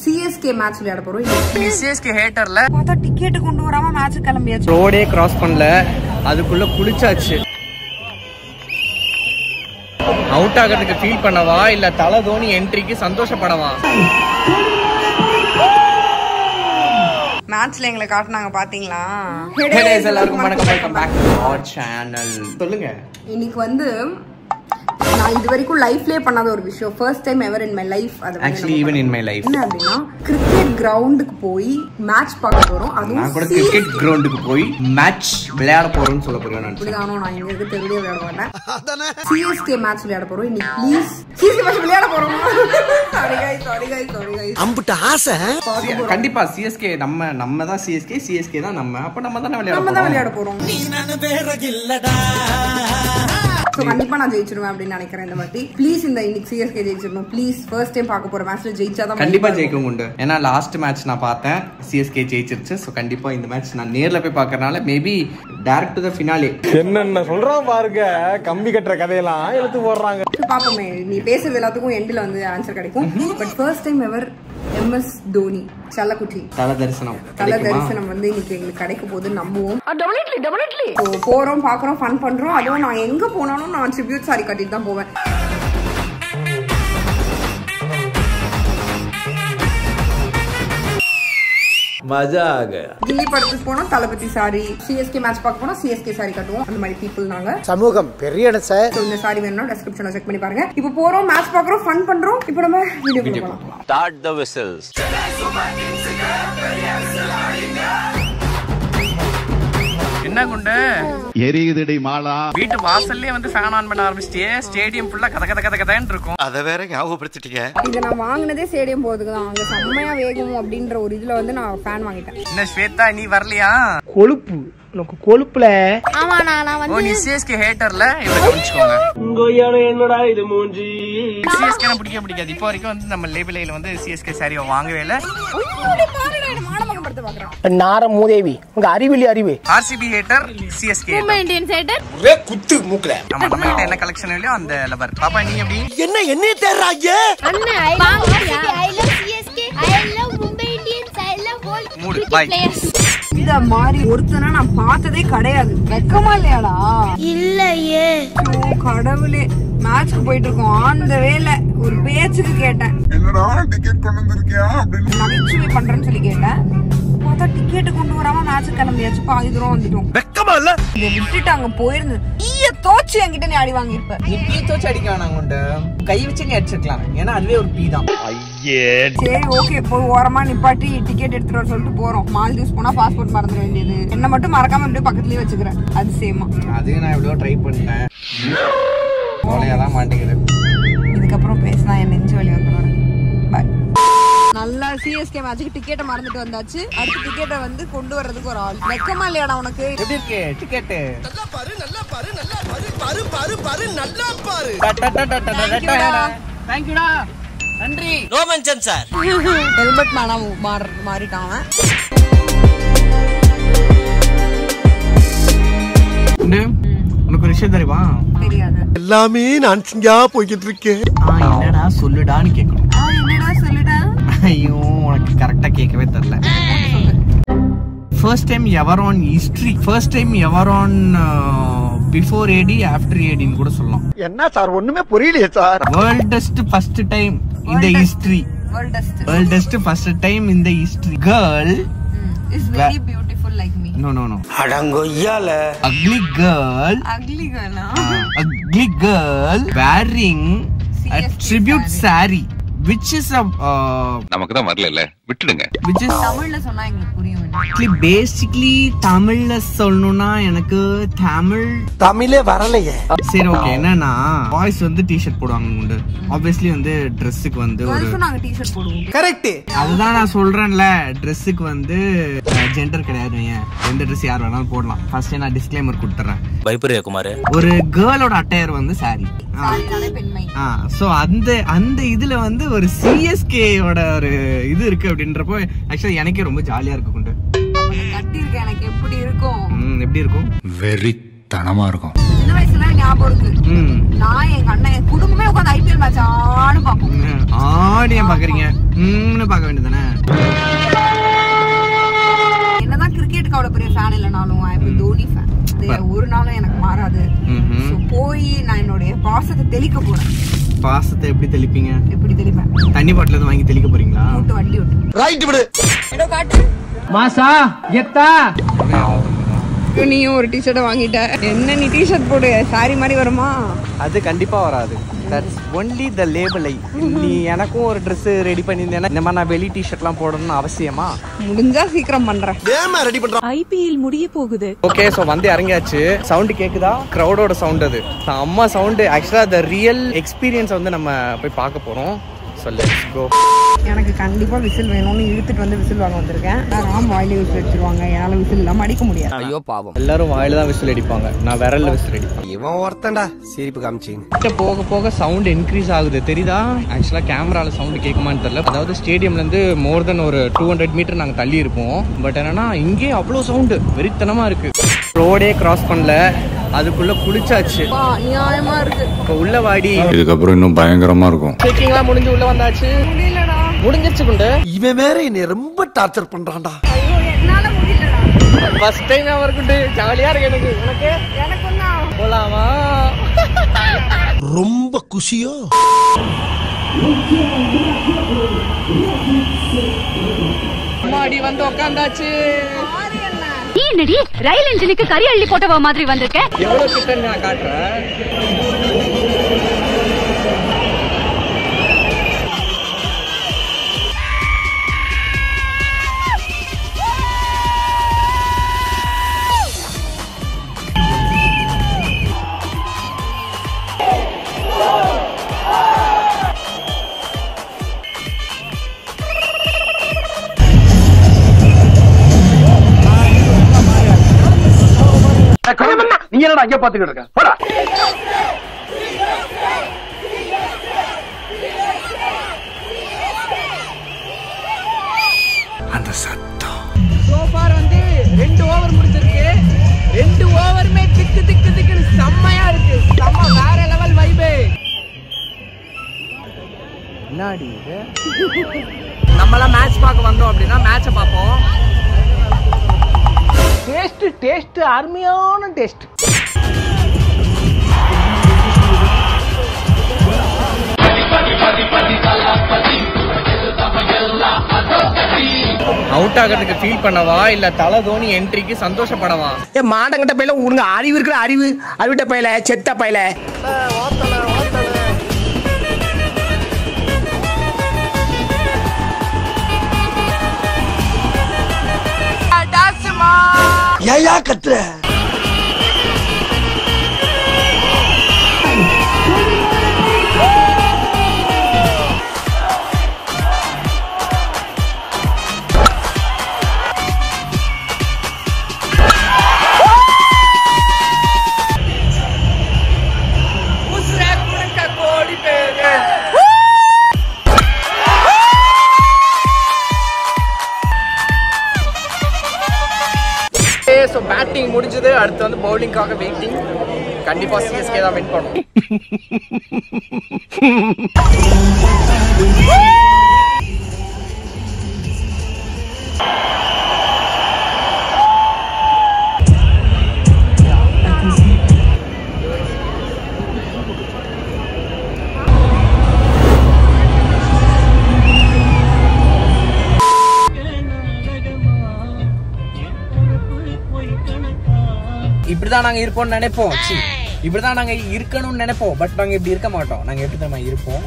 CSK match விளையாட போறோம் நீ சிஎஸ்கே ஹேட்டர்ல பார்த்தா டிக்கெட் கொண்டு வராம மேட்ச் கிளம்பியாச்சு ரோடே கிராஸ் பண்ணல அதுக்குள்ள குளிச்சாச்சு அவுட் ஆகிறதுக்கு ஃபீல் பண்ணவா இல்ல தலை தோனி என்ட்ரிக்கு சந்தோஷப்படவா மேட்ச்ல எங்களை காட்டுனாங்க பாத்தீங்களா Hey guys, எல்லாருக்கும் வணக்கம் welcome back to our channel சொல்லுங்க இன்னைக்கு வந்து நான் இது வரைக்கும் லைஃப்லயே பண்ணாத ஒரு விஷயம் first time ever in my life அது வந்து actually even in my life என்ன அப்படின்னா கிரிக்கெட் கிரவுண்டுக்கு போய் மேட்ச் பார்க்க போறோம் நான் கூட அதுவும் கிரிக்கெட் கிரவுண்டுக்கு போய் மேட்ச் விளையாட போறோம்னு சொல்ல போறேன் நான் இப்படிதானோ நான் இங்க இருக்க தெருவிலே விளையாட மாட்டேன் சிஎஸ்கே மேட்ச் விளையாட போறோம் இன்னைக்கு ப்ளீஸ் சிஎஸ்கே மேட்ச் விளையாட போறோம் sorry guys sorry guys sorry guys அம்புட்ட ஆசை கண்டிப்பா சிஎஸ்கே நம்ம நம்ம தான் சிஎஸ்கே சிஎஸ்கே தான் நம்ம அப்ப நம்ம தானே விளையாட நம்ம தான் போறோம் விளையாட போறோம் சோ கண்டிப்பா நான் ஜெயிச்சிருவேன் அப்படின்னு நினைக்கிறேன் இந்த வாட்டி ப்ளீஸ் இந்த இன்னைக்கு சிஎஸ்கே ஜெயிச்சிடணும் ப்ளீஸ் ஃபர்ஸ்ட் டைம் பார்க்க போற மேட்ச்ல ஜெயிச்சாதான் கண்டிப்பா மதிப்பா இருக்கும். ஜெயிக்கும் உண்டு ஏன்னா லாஸ்ட் மேட்ச் நான் பார்த்தேன் சிஎஸ்கே ஜெயிச்சிருச்சு ஸோ கண்டிப்பா இந்த மேட்ச் நான் நேர்ல போய் பார்க்கறனால maybe direct to the finale என்னென்ன சொல்றான் பாருங்க கம்பி கட்டுற கதையெல்லாம் இழுத்து போடுறாங்க சரி, பாப்போமே நீ பேசுறது எல்லாத்துக்கும் எண்ட்ல வந்து ஆன்சர் கிடைக்கும் but first time ever MS Dhoni செல்லக்குட்டி தல தரிசனம் தல கிடைக்குமா? தரிசனம் வந்து இன்னைக்கு எங்களுக்கு கிடைக்க போகுதுன்னு நம்புவோம் So, போறோம் பாக்குறோம் ஃபன் பண்றோம் அதுவும் நான் எங்க போனாலும் நான் ட்ரிபியூட் சாரி கட்டிட்டு தான் போவேன் மஜா ஆக கில்லி படத்துக்கு போனோம் தளபதி சாரி சிஎஸ்கே மேட்ச் பார்க்க போனோம் சிஎஸ்கே சாரி கட்டுவோம் அந்த மாதிரி பீப்புள் நாங்க சமூகம் பெரிய இடம் சார் So, இந்த சாரி வேணும்னா டெஸ்கிரிப்ஷன்ல செக் பண்ணி பாருங்க இப்போ போறோம் மேட்ச் பாக்குறோம் ஃபன் பண்றோம் இப்போ நம்ம வீடியோ போலாம் Start the whistles. என்ன குண்டு எரியுதடி மாலா வீட்டு வாசல்லே வந்து ஃபேன் ஆன் பண்ண ஆரம்பிச்சிட்டியே ஸ்டேடியம் ஃபுல்லா கத கத கத கதன்னு இருக்கும் அதை வேற ஞாபகப்படுத்திட்டீங்க இது நான் வாங்கினதே ஸ்டேடியம் போறதுக்கு தான் அங்க செம்மையா வேகும் அப்படின்ற ஒரு இதுல வந்து நான் ஃபேன் வாங்கிட்டேன் என்ன ஸ்வேதா நீ வரலையா கொழுப்பு உனக்கு கொழுப்புல ஓ நீ சிஎஸ்கே ஹேட்டர்ல இவரை கவனிச்சுக்கோங்க என்னடா இது மூஞ்சி சிஎஸ்கே பிடிக்க பிடிக்காது இப்போ வரைக்கும் வந்து நம்ம லேபிளைல வந்து சிஎஸ்கே சாரி வாங்கவே இல்லை மானமகப்படுத்த பாக்குறேன் நார மூதேவி உங்க அறிவிலி அறிவு ஆர்சிபி ஹேட்டர் சிஎஸ்கே ஒரே குத்து மூக்கல நம்ம நம்ம கிட்ட என்ன கலெக்ஷன் இல்லையோ அந்த லவர் பாப்பா நீ எப்படி என்ன என்னைய தேர்றாங்க Anna, I love CSK, I love CSK, I love Mumbai Indians, I love all Mood, cricket bye. players. இந்த மாதிரி ஒருத்தனா நான் பார்த்ததே கிடையாது வெக்கமா இல்லையாடா இல்லையே ஐயோ, கடவுளே மேட்ச்க்கு போயிட்டு இருக்கோம் ஆன் த வேல ஒரு பேச்சுக்கு கேட்டேன் என்னடா டிக்கெட் கொண்டு வந்திருக்கியா அப்படின்னு நகைச்சுவை பண்றேன்னு சொல்லி கேட்டேன் பார்த்தா டிக்கெட் கொண்டு வராம மேட்ச் கிளம்பியாச்சு பாதி தூரம் வந்துட்டோம் வெக்கமா இல்ல இதை விட்டுட்டு அங்க போயிருந்து ஈய தோச்சு என்கிட்ட நீ அடி வாங்கியிருப்ப நீ பீ தோச்சு அடிக்க வேணாம் கொண்டு கை வச்சு நீ அடிச்சிருக்கலாம் ஏன்னா அதுவே ஒரு பீ தான் சரி ஓகே போய் ஓரமா நிப்பாட்டி டிக்கெட் எடுத்துட்டு வர சொல்லிட்டு போறோம் மால்தீவ்ஸ் போனா பாஸ்போர்ட் மறந்துட வேண்டியது என்ன மட்டும் மறக்காம இப்படியே பக்கத்துலயே வச்சுக்கிறேன் அது சேமா அது நான் எவ்வளோ ட்ரை பண்ணேன் தான் மாட்டேங்குது இதுக்கப்புறம் பேசினா என் நெஞ்சு வலி வந்துடும் பாய் நல்லா சிஎஸ்கே மேட்சுக்கு டிக்கெட்டை மறந்துட்டு வந்தாச்சு அடுத்த டிக்கெட்டை வந்து கொண்டு வர்றதுக்கு ஒரு ஆள் வெக்கமா இல்லையாடா உனக்கு எப்படி இருக்கு டிக்கெட்டு நல்லா பாரு நல்லா பாரு நல்லா பாரு பாரு பாரு பாரு நல்லா பாரு தேங்க்யூடா நன்றி ரோமன்சன் சார் ஹெல்மெட் மேனா மாற மாறிட்டான் அவன். குண்டு, உனக்கு ஒரு விஷயம் தெரியுமா தெரியாது எல்லாமே நான் சிங்கா போய்கிட்டு இருக்கேன் ஆ என்னடா சொல்லுடான்னு கேட்கணும் ஆ, என்னடா சொல்லுடா ஐயோ உனக்கு கரெக்டா கேட்கவே தெரியல first time ever on history first time ever on before AD after ஏடின்னு கூட சொல்லலாம் என்ன சார் ஒண்ணுமே புரியலையே சார் வேர்ல்டஸ்ட் ஃபர்ஸ்ட் டைம் இந்த history world dust worldest first time இந்த history girl is very beautiful like me no no no அடங்கொய்யால ugly girl ugly கேர்ளா ugly girl wearing a CSK tribute saree which is a uh, நமக்கு தான் வரல விட்டுடுங்க which is தமிழ்ல சொன்னா எங்களுக்கு புரியும் actually basically தமிழ்ல சொல்லணும்னா எனக்கு தமிழ் தமிழே வரலையே சரி ஓகே என்னன்னா பாய்ஸ் வந்து டிஷர்ட் போடுவாங்க உண்டு ஆப்வியஸ்லி வந்து ட்ரெஸ்ஸுக்கு வந்து ஒரு கேர்ள்ஸும் நாங்க டிஷர்ட் போடுவோம் கரெக்ட் அதுதான் நான் சொல்றேன்ல ட்ரெஸ்ஸுக்கு வந்து ஜெண்டர் கிடையாது ஏன் எந்த ட்ரெஸ் யார் வேணாலும் போடலாம் ஃபர்ஸ்ட் நான் டிஸ்க்ளைமர் கொடுத்துறேன் பயப்படுறியா குமார் ஒரு கேர்ளோட அட்டையர் வந்து சாரி சாரினாலே பெண்மை சோ அந்த அந்த இதுல வந்து ஒரு சிஎஸ்கேயோட ஒரு இது இருக்கு அப்படின்றப்போ ஆக்சுவலி எனக்கே ரொம்ப ஜாலியா இருக்கு கொண்டு கட்டி இருக்க எனக்கு எப்படி இருக்கும் ம், எப்படி இருக்கும் வெறித்தனமா தனமா இருக்கும் சின்ன வயசுல ஞாபகம் இருக்கு ம் நான் எங்க அண்ணன் என் குடும்பமே உட்காந்து ஐபிஎல் மேட்ச் ஆடு பார்ப்போம் ம். ஆடிய பாக்குறீங்க ம்னு பார்க்க வேண்டியதானே என்னதான் கிரிக்கெட்டுக்கு அவ்வளவு பெரிய ஃபேன் இல்லைனாலும் ஐ எம் தோனி ஃபேன் அது ஒரு நாளும் எனக்கு மாறாது ம்ஹும். So, போய் நான் என்னுடைய பாசத்தை தெளிக்க போறேன் பாசத்தை எப்படி தெளிப்பீங்க எப்படி தெளிப்பேன் தண்ணி பாட்டில் எதுவும் வாங்கி தெளிக்க போறீங்களா விட்டு வண்டி விட்டு ரைட் விடு என்ன காட்டு மாசா எத்தா நீயும் ஒரு டிஷர்ட்டை வாங்கிட்ட என்ன நீ டிஷர்ட் போடு சாரி மாதிரி வருமா அது கண்டிப்பா வராது தட்ஸ் ஒன்லி த லேபிளை நீ எனக்கும் ஒரு Dress ரெடி பண்ணியிருந்தேன்னா இந்த மாதிரி நான் வெளி டிஷர்ட்லாம் போடணும்னு அவசியமா முடிஞ்சா சீக்கிரம் பண்றேன் ஏமா ரெடி பண்றான் ஐபிஎல் முடிய போகுது ஓகே ஸோ வந்து இறங்கியாச்சு சவுண்டு கேக்குதா க்ரௌடோட சவுண்ட் அது அம்மா சவுண்டு ஆக்சுவலாக த ரியல் எக்ஸ்பீரியன்ஸை வந்து நம்ம போய் பார்க்க போகிறோம் ஸோ லெட்ஸ் கோ எனக்கு கண்டிப்பா விசில் வேணும்னு இழுத்துட்டு வந்து விசில் வாங்க வந்திருக்கேன் ராம் வாயிலே விசில் வச்சிருவாங்க என்னால விசில் இல்லாம அடிக்க முடியாது ஐயோ பாவம் எல்லாரும் வாயில தான் விசில் அடிப்பாங்க நான் விரல்ல விசில் அடிப்பேன் இவன் ஒருத்தன்டா சிரிப்பு காமிச்சிங்க கிட்ட போக போக சவுண்ட் இன்க்ரீஸ் ஆகுது தெரியுதா ஆக்சுவலாக கேமரால சவுண்ட் கேட்குமான்னு தெரியல அதாவது ஸ்டேடியம்ல இருந்து மோர் தென் ஒரு டூ ஹண்ட்ரட் மீட்டர் நாங்கள் தள்ளி இருப்போம் பட் என்னன்னா இங்கே அவ்வளோ சவுண்டு வெறித்தனமா இருக்கு ரோடே கிராஸ் பண்ணல அதுக்குள்ள குளிச்சாச்சு நியாயமா இருக்கு இப்போ உள்ள வாடி இதுக்கப்புறம் இன்னும் பயங்கரமா இருக்கும் செக்கிங்லாம் முடிஞ்சு உள்ள வந்தாச்சு முடியலடா முடிஞ்சிருச்சு குண்டு இவன் வேற என்னை ரொம்ப டார்ச்சர் பண்றான்டா ஐயோ என்னால முடியலடா ஃபர்ஸ்ட் டைம் அவர் குண்டு ஜாலியா இருக்கு எனக்கு உனக்கு எனக்கும் தான் போலாமா ரொம்ப குஷியோ மாடி வந்து உட்காந்தாச்சு நீ என்னடி ரயில் இன்ஜினுக்கு கறி அள்ளி போட்டவ மாதிரி வந்திருக்க எவ்வளவு கிட்ட நான் காட்டுறேன் நீ என்னடா அங்க பாத்துக்கிட்டு இருக்க போடா அந்த சத்தம் சோஃபார் வந்து ரெண்டு ஓவர் முடிஞ்சிருக்கு ரெண்டு ஓவருமே திக்கு திக்கு திக்குன்னு செம்மையா இருக்கு செம்ம வேற லெவல் வைபே என்னடி இது நம்மளாம் மேட்ச் பார்க்க வந்தோம் அப்படின்னா மேட்சை பார்ப்போம் டேஸ்ட் டேஸ்ட் அருமையான டேஸ்ட் அவுட் ஆகிறதுக்கு ஃபீல் பண்ணவா இல்ல தலை தோனி என்ட்ரிக்கு சந்தோஷப்படவா ஏ மாடங்கிட்ட பையில உனக்கு அறிவு இருக்கிற அறிவு அறிவிட்ட பையில செத்த பையில ஏயா கத்துற ஸோ பேட்டிங் முடிஞ்சது அடுத்து வந்து பவுலிங்காக வெயிட்டிங் கண்டிப்பா சிஎஸ்கே தான் வின் பண்ணும் இப்படிதான் நாங்க இருப்போம்னு நினைப்போம் சி இப்படிதான் நாங்க இருக்கணும்னு நினைப்போம் பட் நாங்க இப்படி இருக்க மாட்டோம் நாங்க எப்படி நம்ம இருப்போம்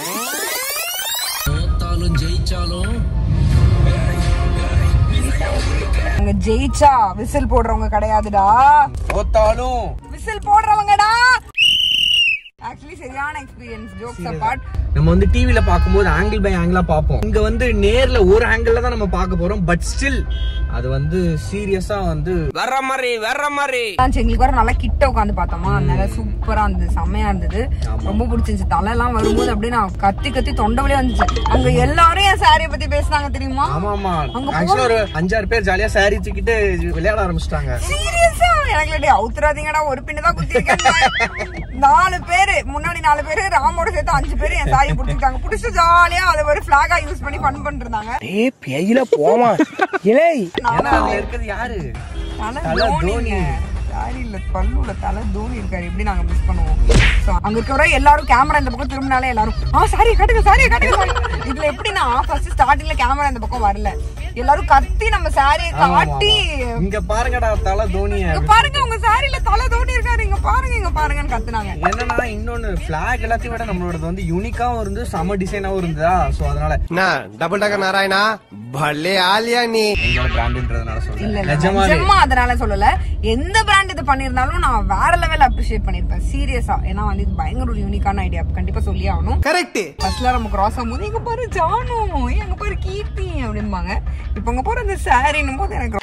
அங்க ஜெயிச்சா விசில் போடுறவங்க கிடையாதுடா தோத்தாலும் விசில் போடுறவங்கடா ஆக்சுவலி சரியான எக்ஸ்பீரியன்ஸ் ஜோக்ஸ் அபார்ட் நம்ம வந்து டிவில பாக்கும்போது ஆங்கிள் பை ஆங்கிளா பார்ப்போம் இங்க வந்து நேர்ல ஒரு ஆங்கிள் தான் நம்ம பார்க்க போறோம் பட் ஸ்டில் அது வந்து சீரியஸா வந்து வர்ற மாதிரி வர்ற மாதிரி எங்களுக்கு வர நல்லா கிட்ட உட்காந்து பார்த்தோமா அதனால சூப்பரா இருந்தது செம்மையா இருந்தது ரொம்ப பிடிச்சிருந்துச்சு தலை எல்லாம் வரும்போது அப்படியே நான் கத்தி கத்தி தொண்டை வழியா வந்துச்சு அங்க எல்லாரும் என் சாரிய பத்தி பேசுனாங்க தெரியுமா ஆமா ஆமா அங்க ஆக்சுவலா ஒரு அஞ்சாறு பேர் ஜாலியா சாரி தூக்கிட்டு விளையாட ஆரம்பிச்சிட்டாங்க சீரியஸா எனக்கு டேய் அவுத்துறாதீங்கடா ஒரு பின்னு தான் குத்திருக்கேன் நாலு பேரு முன்னாடி நாலு பேரு ராமோட சேர்த்து அஞ்சு பேரு என் சாரியை பிடிச்சிருக்காங்க பிடிச்சி ஜாலியா அதை ஒரு பிளாகா யூஸ் பண்ணி ஃபன் பண்ணிட்டு இருந்தாங்க ஏ பேயில போமா இலை ஏன்னா அதுல இருக்கிறது யாரு தலை தலை தோனிங்க சாரி இல்ல பல்லுல தலை தோனி இருக்காரு எப்படி நாங்க மிஸ் பண்ணுவோம் So, அங்க இருக்கிற எல்லாரும் கேமரா இந்த பக்கம் திரும்பினாலே எல்லாரும் ஆ சாரி காட்டுங்க சாரி காட்டுங்க sorry." இதுல எப்படின்னா ஃபர்ஸ்ட் ஸ்டார்டிங்ல கேமரா இந்த பக்கம் வரல எல்லாரும் கத்தி நம்ம சாரியை காட்டி இங்க பாருங்கடா தலை தோனிய இங்க பாருங்க உங்க சாரில தலை தோனி இருக்காரு இங்க பாருங்க இங்க பாருங்கன்னு கத்துனாங்க என்னன்னா இன்னொன்னு பிளாக் எல்லாத்தையும் விட நம்மளோடது வந்து யூனிக்காவும் இருந்து செம டிசைனாவும் இருந்ததா சோ அதனால டபுள் டக்கர் நாராயணா பல்லே ஆலியா நீ எங்களோட பிராண்டுன்றதுனால இல்ல சொல்றேன் இல்ல, நிஜமாவே நிஜமா அதனால சொல்லல எந்த பிராண்ட் இது பண்ணிருந்தாலும் நான் வேற லெவல் அப்ரிஷியேட் பண்ணிருப்பேன் சீரியஸா ஏன்னா வந்து இது பயங்கர ஒரு யூனிக்கான ஐடியா கண்டிப்பா சொல்லி ஆகணும் கரெக்ட் ஃபர்ஸ்ட்ல நம்ம கிராஸ் ஆகும்போது இங்க பாரு ஜானு ஏய், அங்க பாரு கீர்த்தி அப்படிம்பாங்க இப்போ அங்க போற அந்த சாரின்னும் போது எனக்கு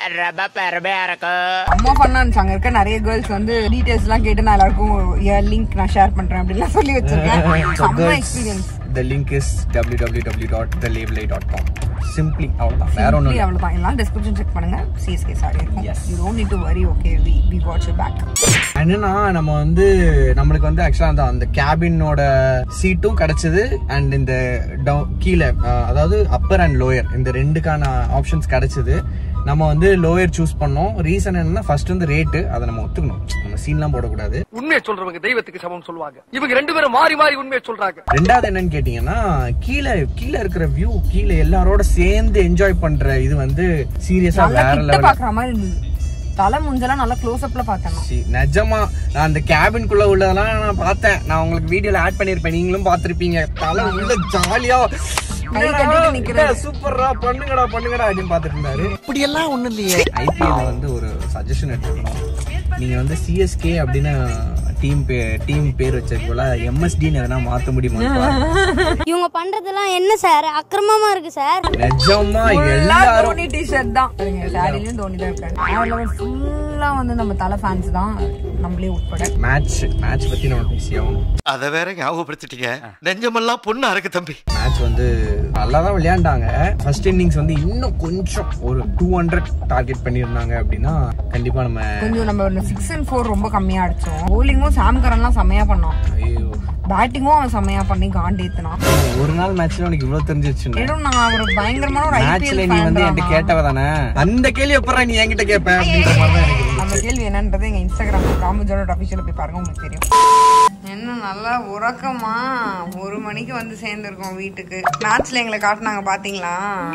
அம்மா பண்ணா இருந்துச்சு அங்க இருக்க நிறைய கேர்ள்ஸ் வந்து டீடைல்ஸ் எல்லாம் கேட்டு நான் எல்லாருக்கும் லிங்க் நான் ஷேர் பண்றேன் அப்படின்லாம் சொல்லி வச்சிருக்கேன் செம்ம experience the link is www.thelabelay.com simply அவ்வளவுதான் வேற ஒண்ணும் இல்ல அவ்வளவுதான் எல்லாம் டிஸ்கிரிப்ஷன் செக் பண்ணுங்க சிஎஸ்கே சாரி இருக்கும் Yes. You don't need to worry okay we we watch you back என்னன்னா நம்ம வந்து நம்மளுக்கு வந்து ஆக்சுவலா அந்த அந்த கேபினோட சீட்டும் கிடைச்சது அண்ட் இந்த down- கீழே அஹ், அதாவது அப்பர் அண்ட் லோயர் இந்த ரெண்டுக்கான ஆப்ஷன்ஸ் கிடைச்சது நம்ம வந்து லோயர் சூஸ் பண்ணோம் ரீசன் என்னன்னா ஃபர்ஸ்ட் வந்து ரேட்டு அதை நம்ம ஒத்துக்கணும் நம்ம சீன்லாம் போடக்கூடாது உண்மையை சொல்றவங்க தெய்வத்துக்கு சமம் சொல்லுவாங்க இவங்க ரெண்டு பேரும் மாறி மாறி உண்மையை சொல்றாங்க ரெண்டாவது என்னன்னு கேட்டீங்கன்னா கீழே கீழே இருக்கிற வியூ கீழே எல்லாரோட சேர்ந்து என்ஜாய் பண்ற இது வந்து சீரியஸா நல்லா வேற கிட்ட லெவல் பாக்குற மாதிரி இருந்தது தலை முஞ்செல்லாம் நல்லா க்ளோஸ் அப்ல பார்த்தேன் சி- நிஜமா நான் அந்த கேபின்குள்ள உள்ளதெல்லாம் நான் பார்த்தேன் நான் உங்களுக்கு வீடியோல ஆட் பண்ணிருப்பேன் நீங்களும் பார்த்திருப்பீங்க தலை உள்ள ஜாலியா கை கட்டிட்டு நிக்கிறாரு. சூப்பரா பண்ணுங்கடா பண்ணுங்கடா அப்படின்னு பார்த்துட்டு இருந்தாரு இப்படி எல்லாம் ஒண்ணு இல்லையே ஐபிஎல் வந்து ஒரு சஜஷன் எடுத்துக்கணும் நீங்க வந்து சிஎஸ்கே அப்படின்னு டீம் டீம் பேர் வச்சதுக்குள்ள எம்எஸ்டின்னு எதனா மாத்த முடியுமா இவங்க பண்றதெல்லாம் என்ன சார் அக்கிரமமா இருக்கு சார் நிஜமா ஃபுல்லா எல்லாரும் தோனி டிஷர்ட் தான் சாரிலையும் தோனி தான் இருக்காரு அதுல ஃபுல்லா வந்து நம்ம தலை ஃபேன்ஸ் தான் நம்மளே உட்பட மேட்ச் மேட்ச் பத்தி நம்ம பேசியாகணும் அத வேற ஞாபகப்படுத்திட்டீங்க நெஞ்சமெல்லாம் பொண்ணா இருக்கு தம்பி மேட்ச் வந்து நல்லா தான் விளையாண்டாங்க ஃபர்ஸ்ட் இன்னிங்ஸ் வந்து இன்னும் கொஞ்சம் ஒரு டூ ஹண்ட்ரட் டார்கெட் பண்ணியிருந்தாங்க அப்படின்னா கண்டிப்பா நம்ம கொஞ்சம் நம்ம சிக்ஸ் அண்ட் ஃபோர் ரொம்ப கம்மியா அடிச்சோம் போலிங்கும் சாம் கரன்லாம் செம்மையா பண்ணோம் ஐயோ பேட்டிங்கும் அவன் செம்மையா பண்ணி காண்டி ஏத்துனான் ஒரு நாள் மேட்ச்ல உனக்கு இவ்வளவு தெரிஞ்சிருச்சுன்னு ஏதோ நான் ஒரு பயங்கரமான ஒரு மேட்ச்ல ஐபிஎல் நீ வந்து என்கிட்ட கேட்டவ தானே அந்த கேள்வி எப்பறம் நீ என்கிட்ட கேட்ப அப்படின்ற மாதிரி தான் எனக்கு இருந்துச்சு. அந்த கேள்வி என்னன்றது எங்க இன்ஸ்டாகிராம் ராமுஜோட அபிஷியல் போய் பாருங்க உங்களுக்கு தெரியும் என்ன நல்லா உறக்கமா ஒரு மணிக்கு வந்து சேர்ந்துருக்கோம் வீட்டுக்கு மேட்ச்ல எங்களை காட்டுனாங்க பாத்தீங்களா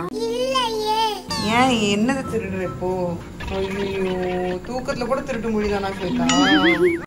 ஏன் என்னது திருடுற இப்போ ஐயோ தூக்கத்துல கூட திருட்டு முடியுதானா ஸ்வேதா